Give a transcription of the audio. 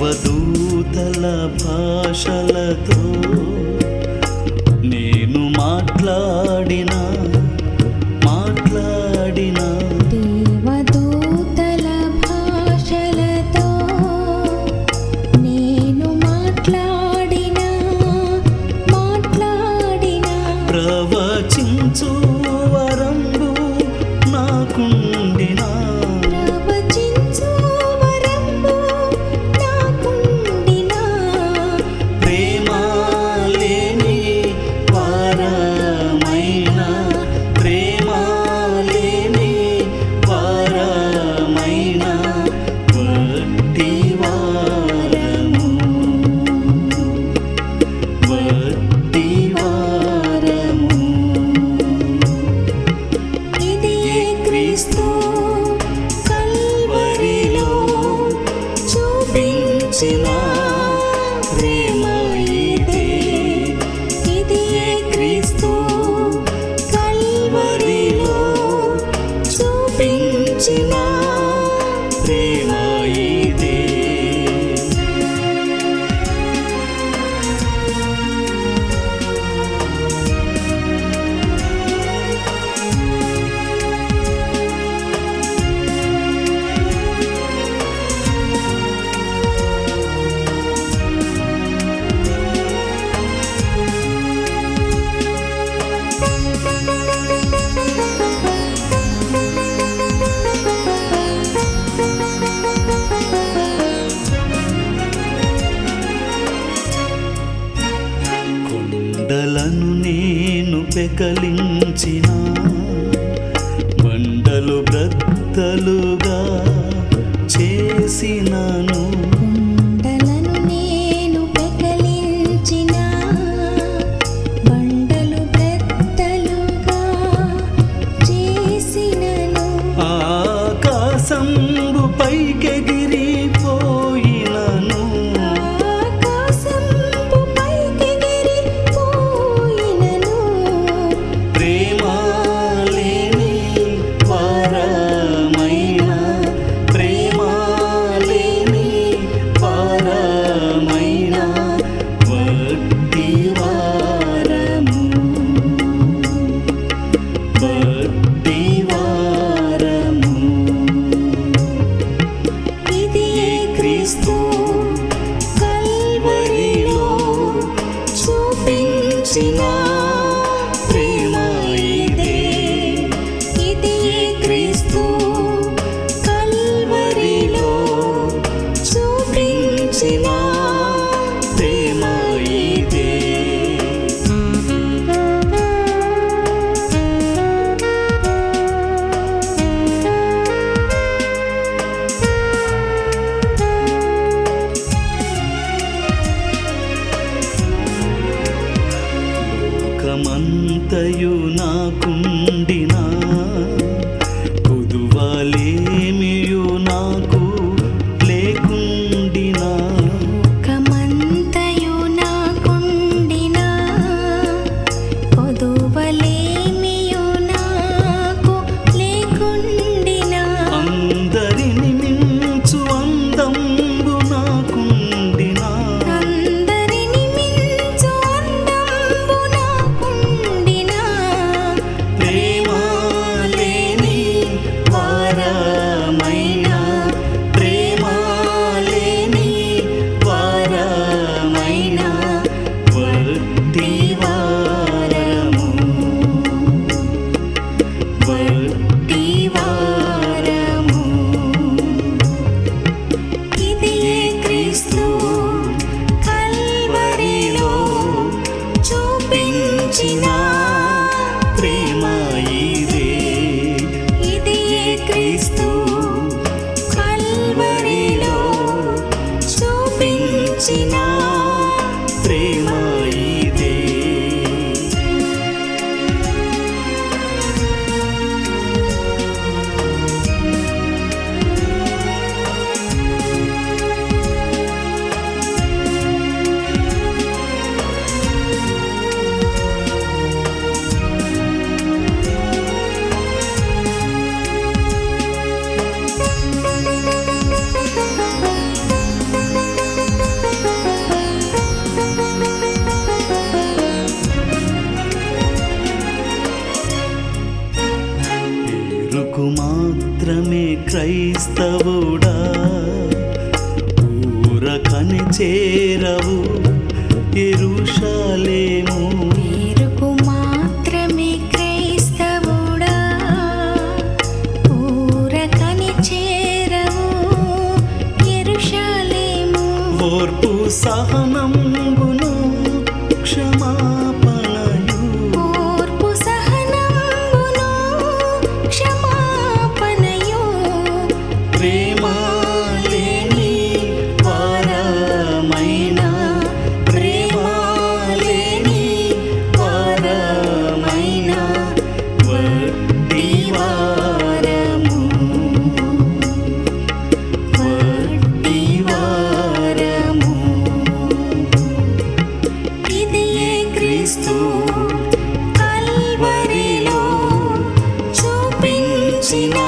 దేవదూతల భాషలతో నేను మాట్లాడిన మాట్లాడిన దేవదూతల భాషలతో నేను మాట్లాడిన మాట్లాడిన ప్రవచించు వరంబు నాకుండినా ప్రవచించు వరము నాకుండిన ప్రేమ లేని వారమైన ప్రేమ లేని వారమైన వట్టి వారము వట్టి వారము ఇది క్రీస్తు కల్వరిలో చూపించిన ప్రేమ ఇదే ఇది క్రీస్తు కల్వరిలో చూపించిన ప్రేమ ఇదే కొండలను నేను పెకలించిన బండలు బ్రద్దలుగా చేసినాను కొండలను నేను పెకలించిన బండలు బ్రెత్తలుగా చేసినను ఆకాశంబు పైకెగిరిపోయినను ఆకాశంపు పైకెగిరిపోయినను ప్రేమ లేని వారమైన ప్రేమ లేని వారమైన వట్టి వారము వట్టి వారము ఇది క్రీస్తు కల్వరిలో చూపించిన ప్రేమ ఇదే ఇది క్రీస్తు కల్వరిలో చూపించిన ప్రేమ ఇదే లోకమంతయు నాకుండినా కొదువలేమియు నాకు లేకుండినా కమంతయు నాకుండిన పొదువలేమియు నాకు లేకుండిన అందరిని మించు అందంబు నాకుండినా అందరిని మించు అందంబు నాకుండిన ప్రేమ లేని వారమైన ప్రేమ లేని వారమైన వట్టి వారము వట్టి వారము ఇది క్రీస్తు కల్వరిలో చూపించిన ప్రేమ ఇదే ఇది క్రీస్తు కల్వరిలో చూపించిన ప్రేమ ఇదే క్రైస్తవుడా ఊరకని చేరవు ఎరుషలేము పేరుకు మాత్రమే క్రైస్తవుడా ఊరకని చేరవు యెరూషలేము ఓర్పు సహనంబును క్షమాపణయు ఓర్పు సహనంబును క్షమాపణయు ప్రేమ లేని వారమైన ప్రేమ లేని వారమైన వడ్డీ వారము వడ్డీ వారము ఇదియే క్రీస్తు కల్వరిలో చూపించిన